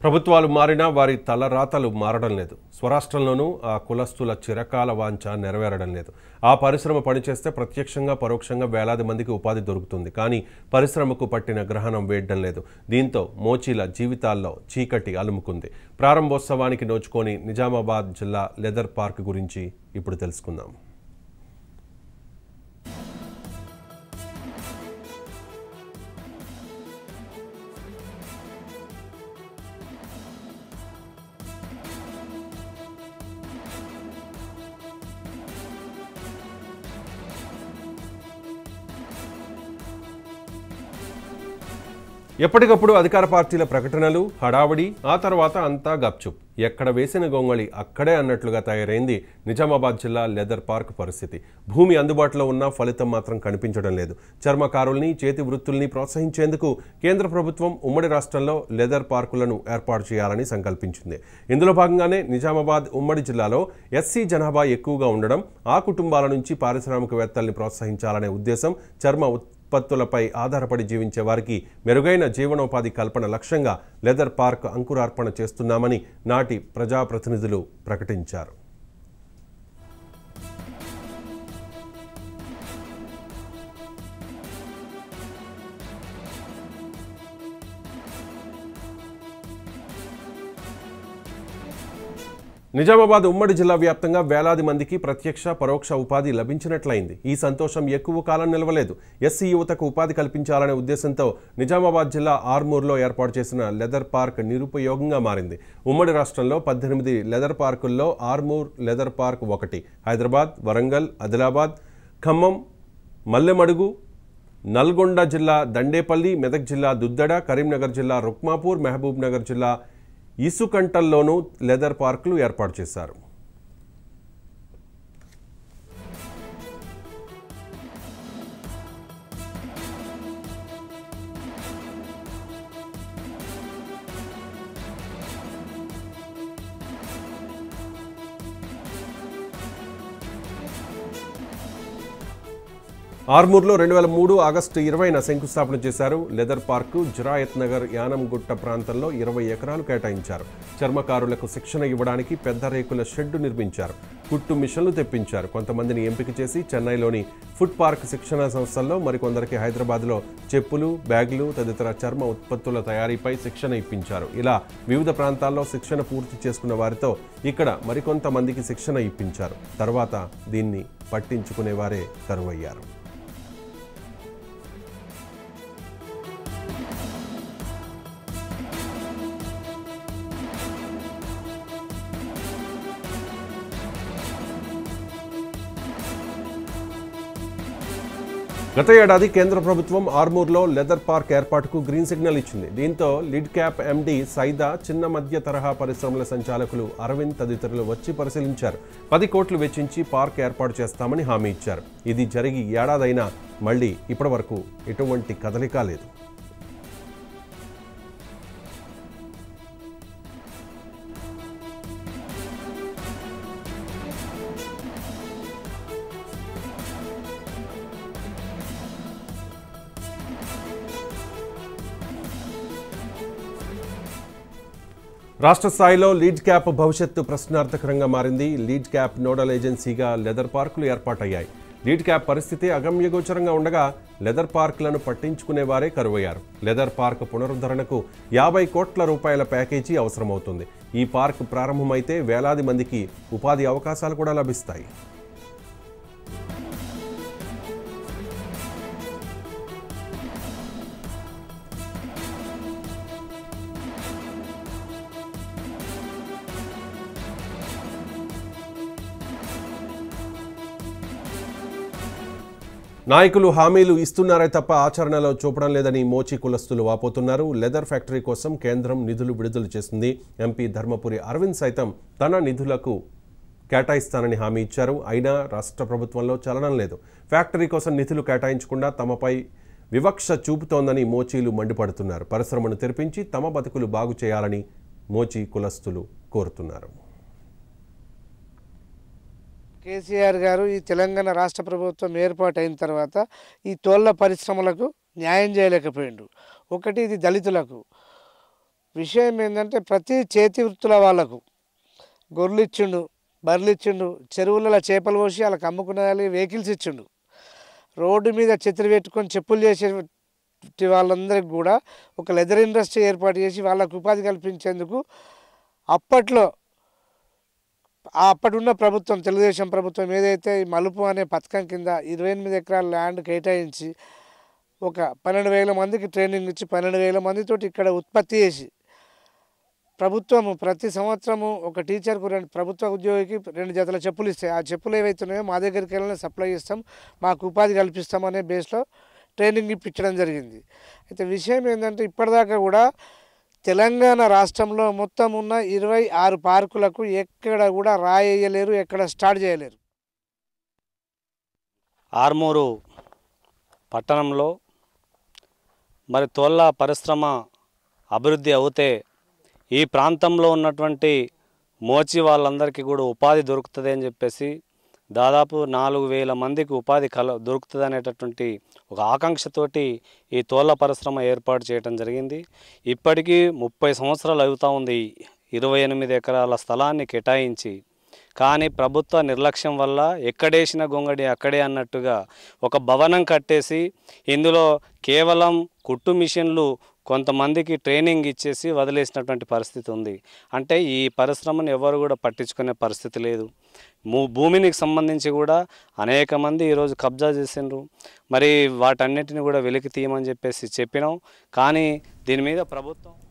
ప్రభుత్వాలు మారినా వారి తలరాతలు మారడం లేదు స్వరాష్ట్రంలోనూ ఆ కులస్తుల చిరకాల వాంఛ నెరవేరడం లేదు ఆ పరిశ్రమ పనిచేస్తే ప్రత్యక్షంగా పరోక్షంగా వేలాది మందికి ఉపాధి దొరుకుతుంది కానీ పరిశ్రమకు పట్టిన గ్రహణం వేయడం లేదు దీంతో మోచీల జీవితాల్లో చీకటి అలుముకుంది ప్రారంభోత్సవానికి నోచుకొని నిజామాబాద్ జిల్లా లెదర్ పార్క్ గురించి ఇప్పుడు తెలుసుకుందాం ఎప్పటికప్పుడు అధికార పార్టీల ప్రకటనలు హడావడి ఆ తర్వాత అంతా గప్చుప్ ఎక్కడ వేసిన గొంగళి అక్కడే అన్నట్లుగా తయారైంది నిజామాబాద్ జిల్లా లెదర్ పార్క్ పరిస్థితి భూమి అందుబాటులో ఉన్న ఫలితం మాత్రం కనిపించడం లేదు చర్మకారుల్ని చేతి వృత్తుల్ని ప్రోత్సహించేందుకు కేంద్ర ప్రభుత్వం ఉమ్మడి రాష్ట్రంలో లెదర్ పార్కులను ఏర్పాటు చేయాలని సంకల్పించింది ఇందులో భాగంగానే నిజామాబాద్ ఉమ్మడి జిల్లాలో ఎస్సీ జనాభా ఎక్కువగా ఉండడం ఆ కుటుంబాల నుంచి పారిశ్రామికవేత్తల్ని ప్రోత్సహించాలనే ఉద్దేశం చర్మ ఉత్పత్తులపై ఆధారపడి జీవించే వారికి మెరుగైన జీవనోపాధి కల్పన లక్ష్యంగా లెదర్ పార్క్ అంకురార్పణ చేస్తున్నామని నాటి ప్రజాప్రతినిధులు ప్రకటించారు నిజామాబాద్ ఉమ్మడి జిల్లా వ్యాప్తంగా వేలాది మందికి ప్రత్యక్ష పరోక్ష ఉపాధి లభించినట్లయింది ఈ సంతోషం ఎక్కువ కాలం నిలవలేదు ఎస్సీ యువతకు ఉపాధి కల్పించాలనే ఉద్దేశంతో నిజామాబాద్ జిల్లా ఆర్మూర్లో ఏర్పాటు చేసిన లెదర్ పార్క్ నిరుపయోగంగా మారింది ఉమ్మడి రాష్ట్రంలో పద్దెనిమిది లెదర్ పార్కుల్లో ఆర్మూర్ లెదర్ పార్క్ ఒకటి హైదరాబాద్ వరంగల్ ఆదిలాబాద్ ఖమ్మం మల్లెమడుగు నల్గొండ జిల్లా దండేపల్లి మెదక్ జిల్లా దుద్దడ కరీంనగర్ జిల్లా రుక్మాపూర్ మహబూబ్ నగర్ జిల్లా ఇసుకంటల్లోనూ లెదర్ పార్కులు ఏర్పాటు చేశారు ఆర్మూర్లో రెండు వేల మూడు ఆగస్టు ఇరవైన శంకుస్థాపన చేశారు లెదర్ పార్కు జిరాయత్ నగర్ యానంగుట్ట ప్రాంతంలో ఇరవై ఎకరాలు కేటాయించారు చర్మకారులకు శిక్షణ ఇవ్వడానికి పెద్ద రేకుల షెడ్డు నిర్మించారు కుట్టు మిషన్లు తెప్పించారు కొంతమందిని ఎంపిక చేసి చెన్నైలోని ఫుడ్ పార్క్ శిక్షణ సంస్థల్లో మరికొందరికి హైదరాబాద్లో చెప్పులు బ్యాగులు తదితర చర్మ ఉత్పత్తుల తయారీపై శిక్షణ ఇప్పించారు ఇలా వివిధ ప్రాంతాల్లో శిక్షణ పూర్తి చేసుకున్న వారితో ఇక్కడ మరికొంతమందికి శిక్షణ ఇప్పించారు తర్వాత దీన్ని పట్టించుకునేవారే కరువయ్యారు గత ఏడాది కేంద్ర ప్రభుత్వం ఆర్మూర్లో లెదర్ పార్క్ ఏర్పాటుకు గ్రీన్ సిగ్నల్ ఇచ్చింది దీంతో లిడ్ క్యాప్ ఎండీ సైదా చిన్న మధ్య తరహా పరిశ్రమల సంచాలకులు అరవింద్ తదితరులు వచ్చి పరిశీలించారు పది కోట్లు వెచ్చించి పార్క్ ఏర్పాటు చేస్తామని హామీ ఇచ్చారు ఇది జరిగి ఏడాదైనా మళ్ళీ ఇప్పటి వరకు ఎటువంటి కదలిక లేదు రాష్ట్ర స్థాయిలో లీడ్ క్యాప్ భవిష్యత్తు ప్రశ్నార్థకరంగా మారింది లీడ్ క్యాప్ నోడల్ ఏజెన్సీగా లెదర్ పార్కులు ఏర్పాటయ్యాయి లీడ్ క్యాప్ పరిస్థితి అగమ్యగోచరంగా ఉండగా లెదర్ పార్కులను పట్టించుకునేవారే కరువయ్యారు లెదర్ పార్క్ పునరుద్ధరణకు యాభై కోట్ల రూపాయల ప్యాకేజీ అవసరమవుతుంది ఈ పార్క్ ప్రారంభమైతే వేలాది మందికి ఉపాధి అవకాశాలు కూడా లభిస్తాయి నాయకులు హామీలు ఇస్తున్నారే తప్ప ఆచరణలో చూపడం లేదని మోచి కులస్తులు వాపోతున్నారు లెదర్ ఫ్యాక్టరీ కోసం కేంద్రం నిధులు విడుదల చేసింది ఎంపీ ధర్మపురి అరవింద్ సైతం తన నిధులకు కేటాయిస్తానని హామీ ఇచ్చారు అయినా రాష్ట్ర ప్రభుత్వంలో చలనం లేదు ఫ్యాక్టరీ కోసం నిధులు కేటాయించకుండా తమపై వివక్ష చూపుతోందని మోచీలు మండిపడుతున్నారు పరిశ్రమను తెరిపించి తమ బతుకులు బాగు చేయాలని మోచి కులస్తులు కోరుతున్నారు కేసీఆర్ గారు ఈ తెలంగాణ రాష్ట్ర ప్రభుత్వం ఏర్పాటైన తర్వాత ఈ తోళ్ల పరిశ్రమలకు న్యాయం చేయలేకపోయిండు ఒకటి ఇది దళితులకు విషయం ఏంటంటే ప్రతి చేతి వృత్తుల వాళ్ళకు గొర్రెలు ఇచ్చిండు బర్రెలు ఇచ్చిండు చెరువులలో చేపలు పోసి వాళ్ళకి అమ్ముకునే వెహికల్స్ ఇచ్చిండు రోడ్డు మీద చెత్తులు పెట్టుకొని చెప్పులు చేసే వాళ్ళందరికీ కూడా ఒక లెదర్ ఇండస్ట్రీ ఏర్పాటు చేసి వాళ్ళకు ఉపాధి కల్పించేందుకు అప్పట్లో ఆ అప్పటిన్న ప్రభుత్వం తెలుగుదేశం ప్రభుత్వం ఏదైతే ఈ మలుపు అనే పథకం కింద ఇరవై ఎనిమిది ఎకరాల ల్యాండ్ కేటాయించి ఒక పన్నెండు వేల మందికి ట్రైనింగ్ ఇచ్చి పన్నెండు వేల మందితోటి ఇక్కడ ఉత్పత్తి చేసి ప్రభుత్వము ప్రతి సంవత్సరము ఒక టీచర్కు రెండు ప్రభుత్వ ఉద్యోగికి రెండు జతల చెప్పులు ఇస్తాయి ఆ చెప్పులు ఏవైతున్నాయో మా దగ్గరికి వెళ్ళిన సప్లై చేస్తాం మాకు ఉపాధి కల్పిస్తాం అనే బేస్లో ట్రైనింగ్ ఇప్పించడం జరిగింది అయితే విషయం ఏంటంటే ఇప్పటిదాకా కూడా తెలంగాణ రాష్ట్రంలో మొత్తం ఉన్న ఇరవై ఆరు పార్కులకు ఎక్కడ కూడా రాయేయలేరు ఎక్కడ స్టార్ట్ చేయలేరు ఆర్మూరు పట్టణంలో మరి తోళ్ళ పరిశ్రమ అభివృద్ధి అవుతే ఈ ప్రాంతంలో ఉన్నటువంటి మోచి వాళ్ళందరికీ కూడా ఉపాధి దొరుకుతుంది అని చెప్పేసి దాదాపు నాలుగు వేల మందికి ఉపాధి కల దొరుకుతుంది అనేటటువంటి ఒక ఆకాంక్షతోటి ఈ తోళ్ళ పరిశ్రమ ఏర్పాటు చేయడం జరిగింది ఇప్పటికీ ముప్పై సంవత్సరాలు అవుతా ఉంది ఇరవై ఎనిమిది ఎకరాల స్థలాన్ని కేటాయించి కానీ ప్రభుత్వ నిర్లక్ష్యం వల్ల ఎక్కడేసిన గొంగడి అక్కడే అన్నట్టుగా ఒక భవనం కట్టేసి ఇందులో కేవలం కుట్టు మిషన్లు కొంతమందికి ట్రైనింగ్ ఇచ్చేసి వదిలేసినటువంటి పరిస్థితి ఉంది అంటే ఈ పరిశ్రమను ఎవరు కూడా పట్టించుకునే పరిస్థితి లేదు భూ- భూమినికి సంబంధించి కూడా అనేక మంది ఈరోజు కబ్జా చేసిండ్రు మరి వాటన్నిటిని కూడా వెలికి తీయమని చెప్పేసి చెప్పినాం కానీ దీని మీద ప్రభుత్వం